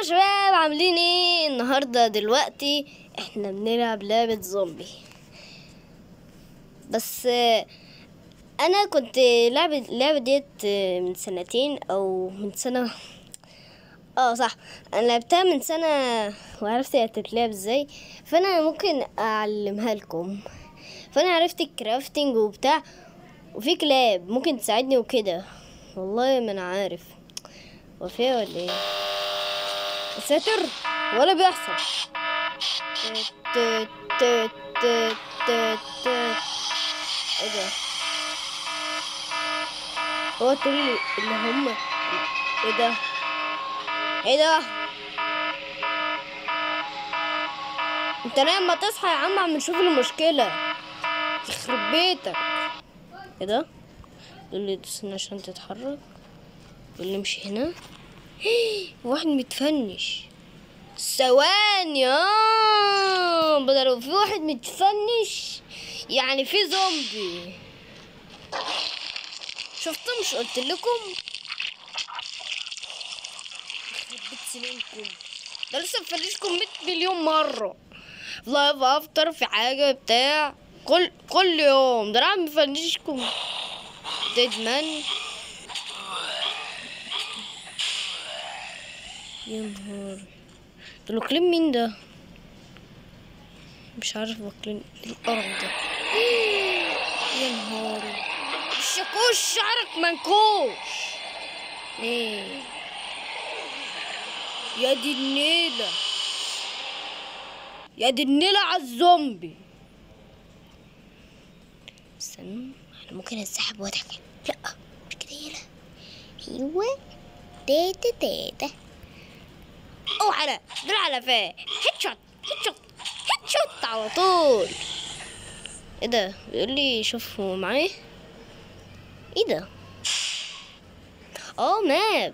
يا شباب عاملين ايه النهارده دلوقتي احنا بنلعب لعبة زومبي بس آه، انا كنت لعبة اللعبة ديت آه، من سنتين او من سنة اه صح انا لعبتها من سنة وعرفت هي بتتلعب ازاي فانا ممكن اعلمها لكم فانا عرفت الكرافتنج وبتاع وفي كلاب ممكن تساعدني وكده والله ما انا عارف وفيه ولا ايه ساتر ولا بيحصل ت- ت- ت- ت- ت- ايه ده هو تقول لي اللي هم ايه ده ايه ده انت نايم ما تصحى يا عم عم نشوف المشكلة يخرب بيتك ايه ده يقول لي استنى عشان تتحرك يقول لي امشي هنا واحد متفنش ثواني اه بدل لو في واحد متفنش يعني في زومبي شفتوا مش قلت لكم يخرب بيت سنينكم ده لسه مفنشكم 100 مليون مرة لايف افطر في حاجة بتاع كل كل يوم ده انا عم مفنشكم ديد مان يا نهار دول واكلين مين ده مش عارف واكلين القرف ده يا نهار الشاكوش شعرك منكوش ايه يا دي النيلة يا دي النيلة على الزومبي استنى انا ممكن انسحب واضحك لا مش كده يلا ايوه تيتا تيتا او على دل على فاه هيد شوت هيد شوت هيد شوت على طول ايه ده بيقول لي شوف هو معايا ايه ده اه ماب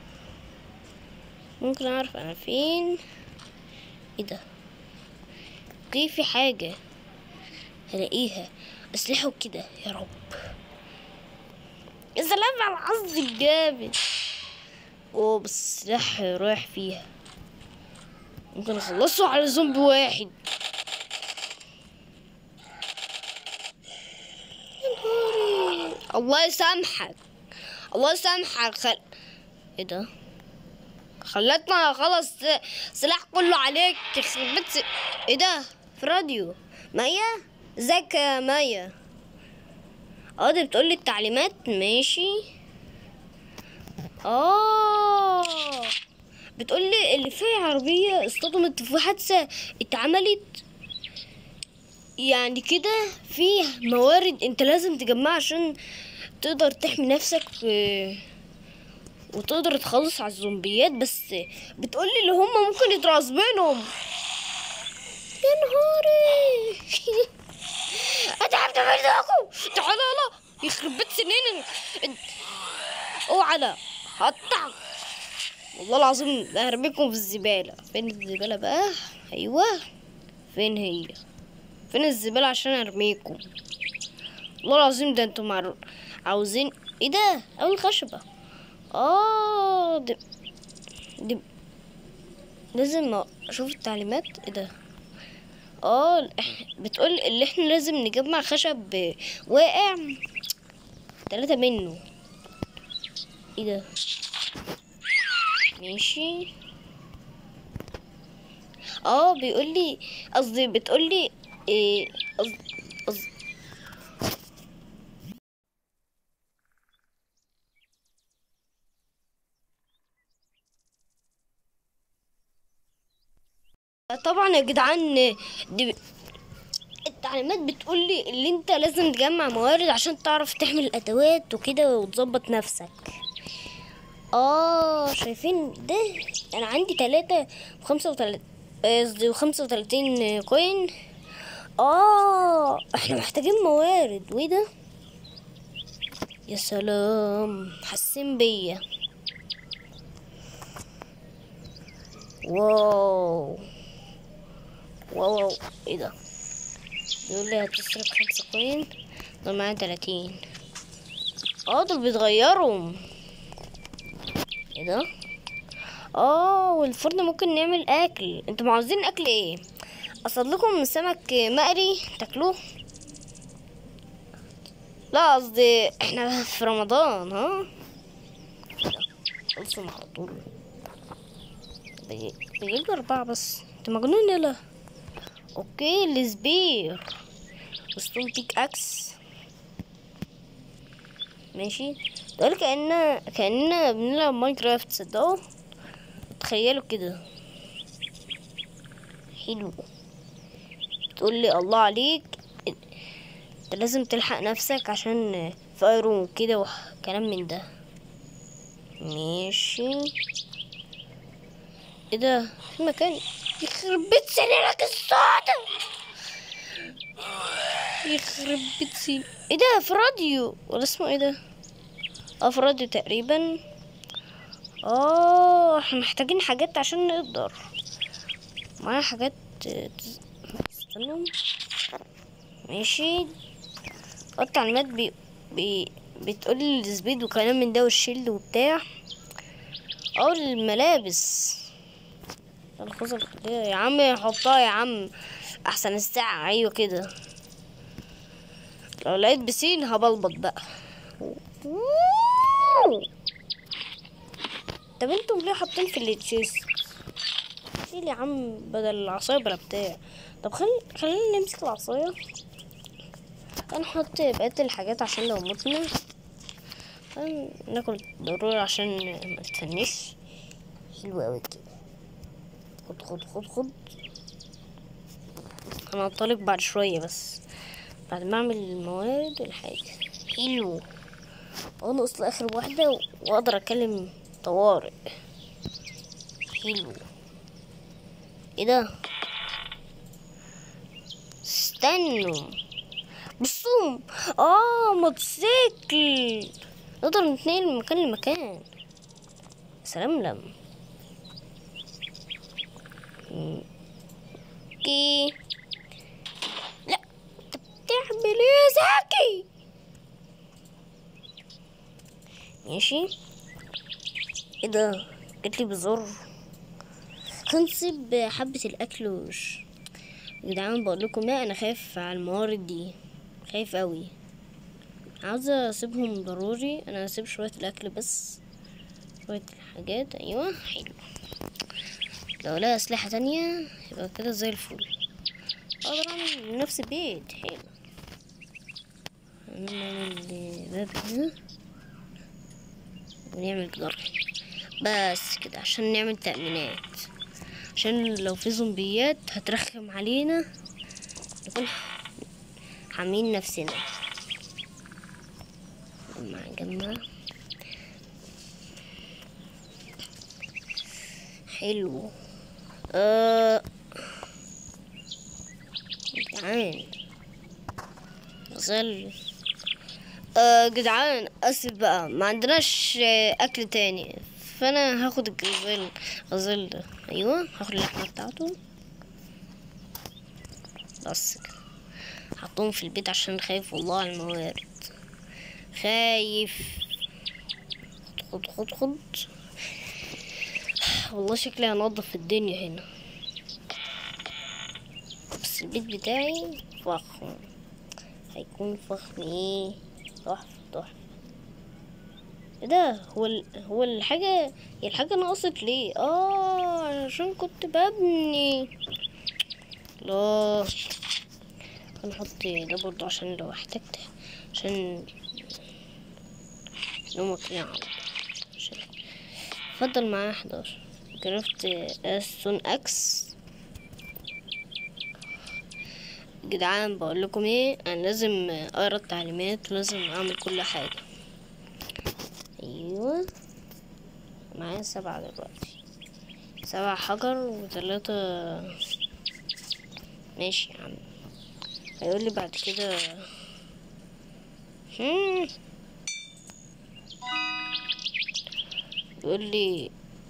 ممكن اعرف انا فين ايه ده اوكي في حاجة هلاقيها اسلحه كده يا رب يا سلام على الحظ الجامد اوه بس السلاح رايح فيها ممكن اخلصه على زومبي واحد يا نهاري الله يسامحك الله يسامحك خل... ايه ده خلتنا خلص سلاح كله عليك يخرب بيت س- ايه ده في راديو مية ازيك يا مية اه دي بتقولي التعليمات ماشي اه بتقولي اللي في عربية اصطدمت في حادثة اتعملت يعني كده في موارد انت لازم تجمعها عشان تقدر تحمي نفسك في وتقدر تخلص على الزومبيات بس بتقولي اللي هم ممكن يترعص بينهم يا نهاري اتعبت منكم تعالى يلا يخرب بيت سنين اوعى لا هقطعك والله العظيم ده هرميكم في الزبالة فين الزبالة بقى ايوه فين هي فين الزبالة عشان ارميكم والله العظيم ده انتوا معر... عاوزين ايه ده اول خشبة اه دي... دي... لازم اشوف التعليمات ايه ده اه إح- بتقول اللي احنا لازم نجمع خشب واقع ثلاثة منه ايه ده ماشي اه بيقول لي قصدي بتقول لي ايه قصدي قصدي طبعا يا جدعان دي التعليمات بتقول لي اللي انت لازم تجمع موارد عشان تعرف تحمل الادوات وكده وتظبط نفسك اه شايفين ده انا عندي تلاتة بخمسة وتلاتين قصدي بخمسة وتلاتين كوين اه احنا محتاجين موارد وايه ده يا سلام حاسين بيا واو واو واو. ايه ده بيقول لي هتصرف خمسة كوين دول معايا تلاتين اه دول بيتغيروا ايه ده اه والفرن ممكن نعمل اكل انتوا عاوزين اكل ايه اصل لكم سمك مقلي تاكلوه لا قصدي احنا في رمضان ها خلصوا على طول بيجي- بيجيب أربعة بس انت مجنون يلا اوكي السبير وستون بيك اكس ماشي دول كأننا كأننا بنلعب ماينكرافت صدقوا تخيلوا كده حلو تقول لي الله عليك انت لازم تلحق نفسك عشان فايرو وكده وكلام من ده ماشي ايه ده في مكان يخرب بيت سنينك السوداء يخرب بيت سين ايه ده في راديو ولا اسمه ايه ده اه في راديو تقريبا اه احنا محتاجين حاجات عشان نقدر معايا حاجات اه، تز- استنوا ماشي التعليمات بي بي بتقول لي السبيد وكلام من ده والشيلد وبتاع او الملابس الخوذة الخلية يا عم حطها يا عم احسن الساعة ايوه كده لو لقيت بسين هبلبط بقى طب انتم ليه حاطين في التشيست شيل يا عم بدل العصاية بلا بتاع طب خل... خلينا نمسك العصاية هنحط بقية الحاجات عشان لو متنا هن- ناكل ضروري عشان ما تفنش حلو اوي كده خد خد خد خد انا هنطلق بعد شوية بس بعد ما اعمل المواد الحاجة حلو ونقص لاخر واحدة و- واقدر اكلم طوارئ حلو ايه ده استنوا بصوا اه موتوسيكل نقدر نتنقل من مكان لمكان سلام لم مم. اوكي لا انت بتعمل ايه يا زكي ماشي ايه ده جاتلي بزر هنسيب حبة الاكل وش يا جدعان بقول لكم ايه انا خايف على الموارد دي خايف قوي عاوزة اسيبهم ضروري انا هسيب شوية الاكل بس شوية الحاجات ايوه حلو لو لقى اسلحة تانية يبقى كده زي الفل اقدر اعمل لنفسي بيت حلو نعمل باب هنا ونعمل جدار بس كده عشان نعمل تأمينات عشان لو في زومبيات هترخم علينا نكون حامين نفسنا جمع جمع حلو آه جدعان غزل آه جدعان اسف بقى ما عندناش آه، اكل تاني فانا هاخد الجزل غزل ده ايوه هاخد اللحمه بتاعته بس كده حطهم في البيت عشان خايف والله على الموارد خايف خد خد خد والله شكلي هنضف الدنيا هنا بس البيت بتاعي فخم هيكون فخم ايه تحفة تحفة ايه ده هو ال... هو الحاجة هي الحاجة نقصت ليه اه عشان كنت ببني لا هنحط ده برضه عشان لو احتجت عشان نومك يعمل عشان فضل معاه 11 جرافت استون اكس جدعان بقول لكم ايه انا لازم اقرا التعليمات ولازم اعمل كل حاجه ايوه معايا سبعة دلوقتي سبعة حجر وثلاثة ماشي يا عم هيقول لي بعد كده هم. يقول لي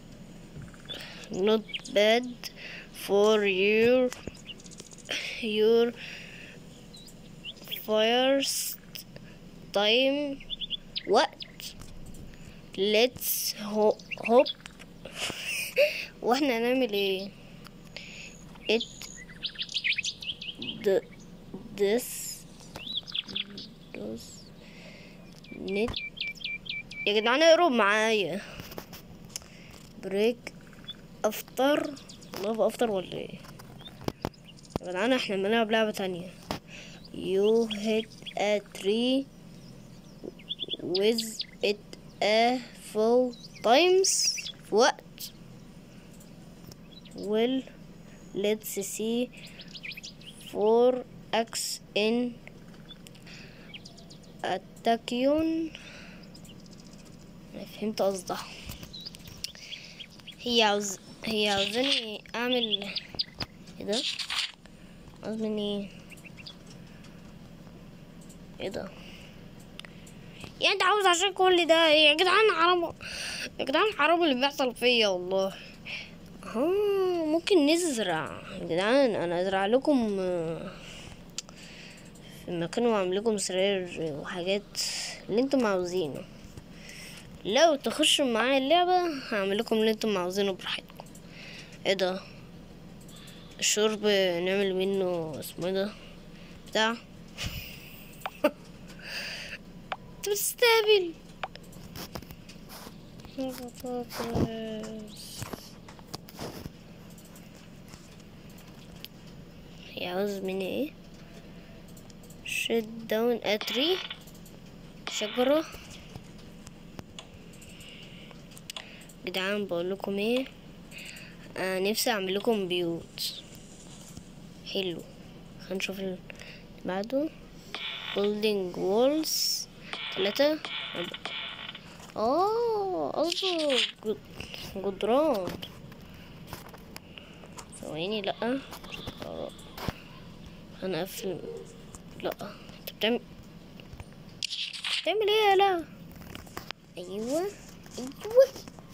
not bad for your your first time what let's ho- hope واحنا هنعمل ايه it the this does net يا جدعان اقرب معايا بريك افطر والله بافطر ولا ايه يا جدعان احنا بنلعب لعبة تانية you hit a tree with it a full times في وقت well let's see 4x in التكيون أنا فهمت قصدها هي عاوز هي عاوزاني اعمل ايه ده عاوز مني ايه ده يعني انت عاوز عشان كل ده يا جدعان حرام يا جدعان حرام اللي بيحصل فيا والله اه ممكن نزرع يا جدعان انا ازرع لكم آه، في مكان واعمل لكم سرير وحاجات اللي انتم عاوزينه لو تخشوا معايا اللعبة هعمل لكم اللي انتم عاوزينه براحتكم ايه ده الشرب نعمل منه اسمه ايه ده بتاع انت بتستهبل يعوز مني ايه شد داون اتري شجرة جدعان بقول لكم ايه آه نفسي اعمل لكم بيوت حلو هنشوف اللي بعده building walls ثلاثة اه قصده جد- جدران ثواني لأ هنقفل لأ انت بتعمل بتعمل ايه يا لا ايوه ايوه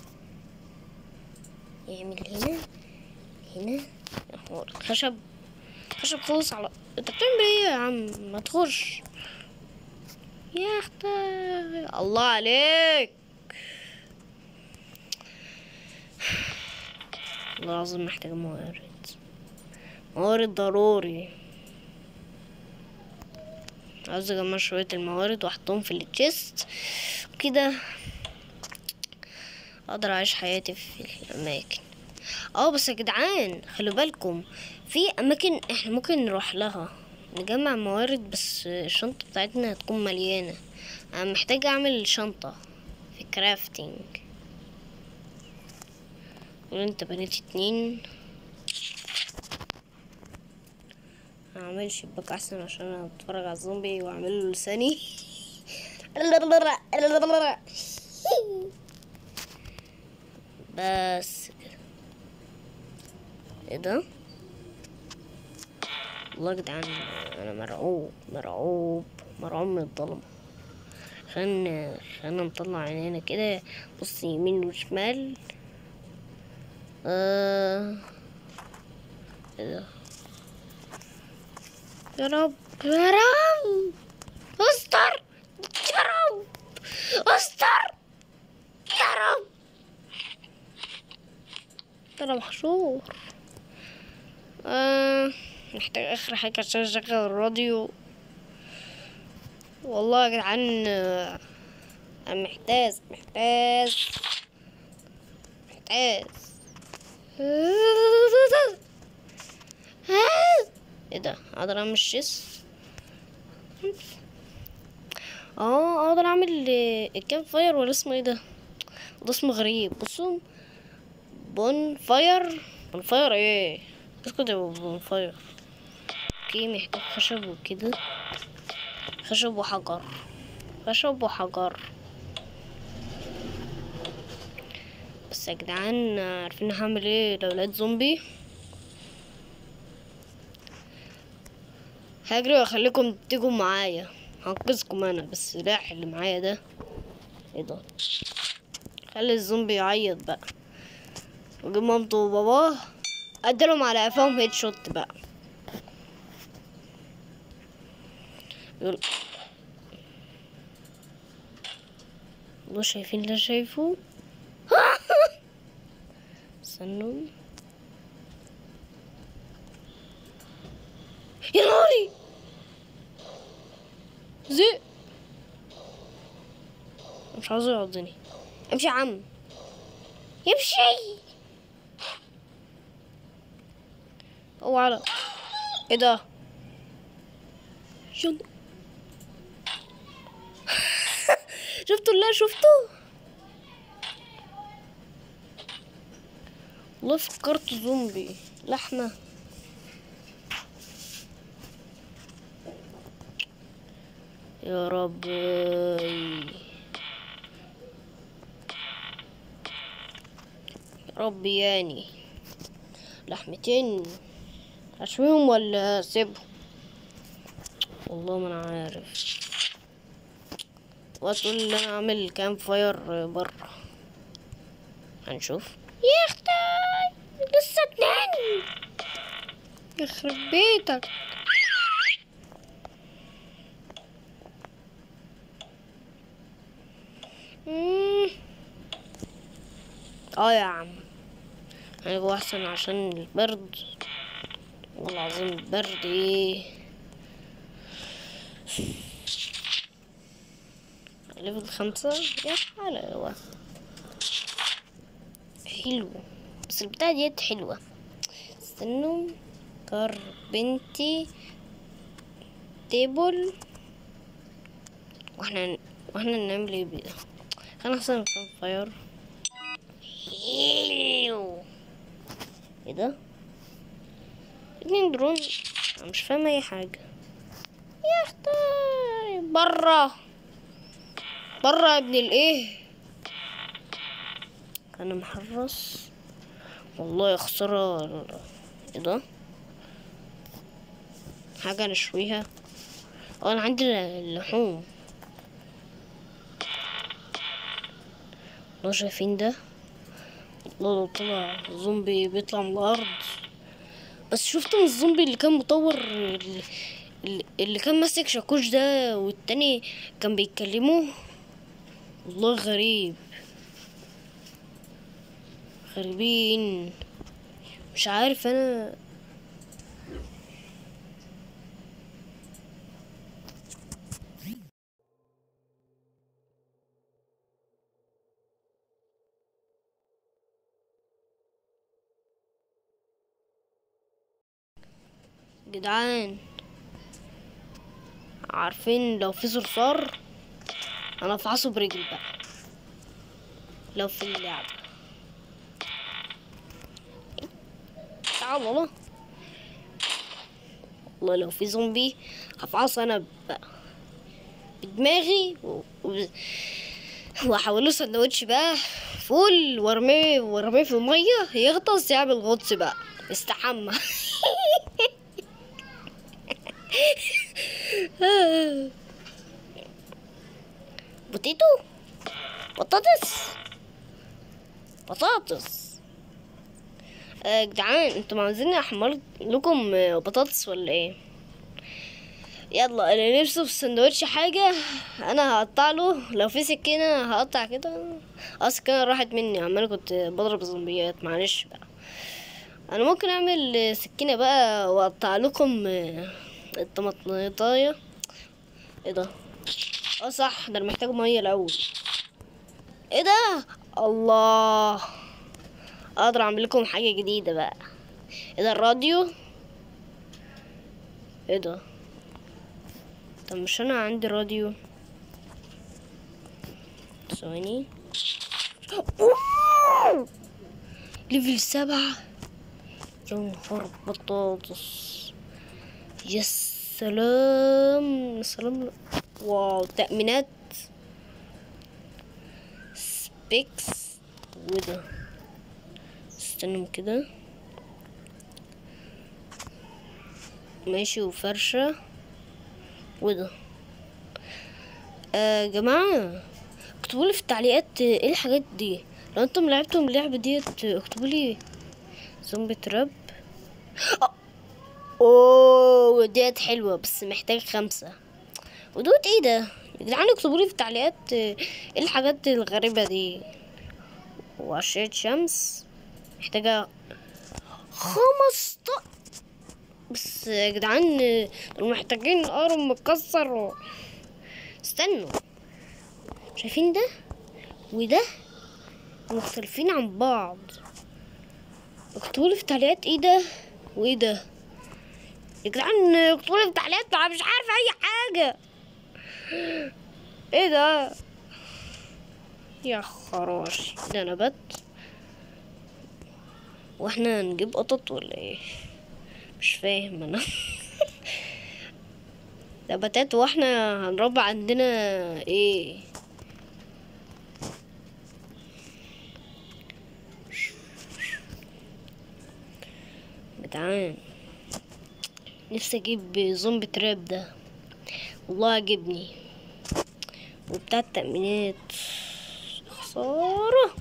يعمل هنا هنا هو خشب خشب خلص على انت بتعمل ايه يا عم ما تخش يا اختي الله عليك والله العظيم محتاجة موارد موارد ضروري عاوز اجمع شوية الموارد واحطهم في التشيست كده اقدر اعيش حياتي في الاماكن اه بس يا جدعان خلوا بالكم في اماكن احنا ممكن نروح لها نجمع موارد بس الشنطة بتاعتنا هتكون مليانة انا محتاجة اعمل شنطة في كرافتنج قول انت بنيت اتنين هعمل شباك احسن عشان اتفرج على الزومبي واعمل له لساني بس كده ايه ده والله يا جدعان انا مرعوب مرعوب مرعوب من الظلمة خلينا خلينا نطلع عينينا كده بص يمين وشمال آه. ايه ده يا رب يا رب استر يا رب استر يا رب انا محشور آه. محتاج اخر حاجة عشان اشغل الراديو والله يا جدعان آه، انا محتاج محتاج محتاج ايه ده اقدر اعمل شيس اه اقدر اعمل آه، الكامب فاير ولا اسمه ايه ده ده اسمه غريب بصوا بون فاير بون فاير ايه اسكت يا بون فاير اوكي محتاج خشب وكده خشب وحجر خشب وحجر بس يا جدعان عارفين هعمل ايه لو لقيت زومبي هجري واخليكم تيجوا معايا هنقذكم انا بس السلاح اللي معايا ده ايه ده خلي الزومبي يعيط بقى واجيب مامته وباباه اديلهم على قفاهم هيد شوت بقى يقول والله شايفين اللي أنا شايفه استنوا يا ناري زق مش عاوز يعضني امشي يا عم يمشي هو على ايه ده شن شفتوا لا شفتوا والله فكرت زومبي لحمة يا ربي يا ربي يعني لحمتين اشويهم ولا اسيبهم والله ما انا عارف وتقول لي انا اعمل كام فاير بره هنشوف يا اختي لسه اتنين يخرب بيتك مم. اه يا عم هيبقى احسن عشان البرد والله العظيم البرد ايه ليفل خمسة يا حلاوة حلو بس البتاعة ديت حلوة استنوا كاربنتي تيبل واحنا واحنا نعمل ايه بيه خلينا احسن كام فاير حلو ايه ده اتنين درون انا مش فاهمة اي حاجة يا اختي برا برا يا ابن الايه انا محرص والله يا خسارة ايه ده حاجة نشويها اه انا عندي اللحوم والله شايفين ده والله لو طلع زومبي بيطلع من الارض بس شفتوا الزومبي اللي كان مطور اللي, اللي كان ماسك شاكوش ده والتاني كان بيتكلموا والله غريب غريبين مش عارف انا جدعان عارفين لو في صرصار انا افعصه برجلي بقى لو في اللعبة تعال والله والله لو في زومبي هفعصه انا بقى بدماغي و... و... واحوله سندوتش بقى فول وارميه وارميه في الميه يغطس يعمل غطس بقى استحمى بوتيتو بطاطس بطاطس يا جدعان انتوا عاوزين احمر لكم بطاطس ولا ايه يلا اللي نفسه في السندوتش حاجة انا هقطع له لو في سكينة هقطع كده اه السكينة راحت مني عمال كنت بضرب زومبيات معلش بقى انا ممكن اعمل سكينة بقى واقطع لكم الطماطميطاية ايه ده اه صح ده انا محتاج ميه الاول ايه ده الله اقدر اعمل لكم حاجه جديده بقى ايه ده الراديو ايه ده طب مش انا عندي راديو ثواني ليفل سبعة يا نهار بطاطس يا سلام سلام واو تأمينات سبيكس وده استنوا كده ماشي وفرشة وده آه جماعة اكتبوا لي في التعليقات ايه الحاجات دي لو انتم لعبتم اللعبة ديت اكتبوا لي زومبي تراب آه. اوه ديت حلوة بس محتاج خمسة ودوت ايه ده يا جدعان اكتبوا لي في التعليقات ايه الحاجات الغريبة دي وعشية شمس محتاجة خمسة بس يا جدعان دول محتاجين قرن متكسر و... استنوا شايفين ده وده مختلفين عن بعض اكتبولي في التعليقات ايه ده وايه ده يا جدعان اكتبولي في التعليقات أنا مش عارف اي حاجة ايه ده يا خراشي ده نبات واحنا نجيب قطط ولا ايه مش فاهم انا نباتات واحنا هنربي عندنا ايه جدعان نفسي اجيب زومبي تراب ده والله عجبني وبتاع التأمينات خسارة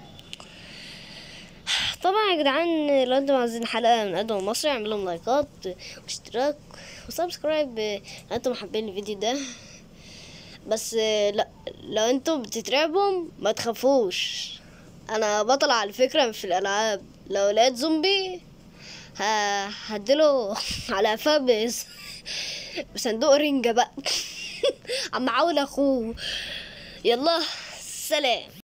طبعا يا جدعان لو انتم عايزين حلقة من ادم مصري اعملوا لايكات واشتراك وسبسكرايب لو انتم حابين الفيديو ده بس لا لو انتم بتترعبوا ما تخافوش انا بطل على فكرة في الالعاب لو لقيت زومبي ه- هديله على قفاه بس- بصندوق رنجة بقى عم عاول اخوه يلا سلام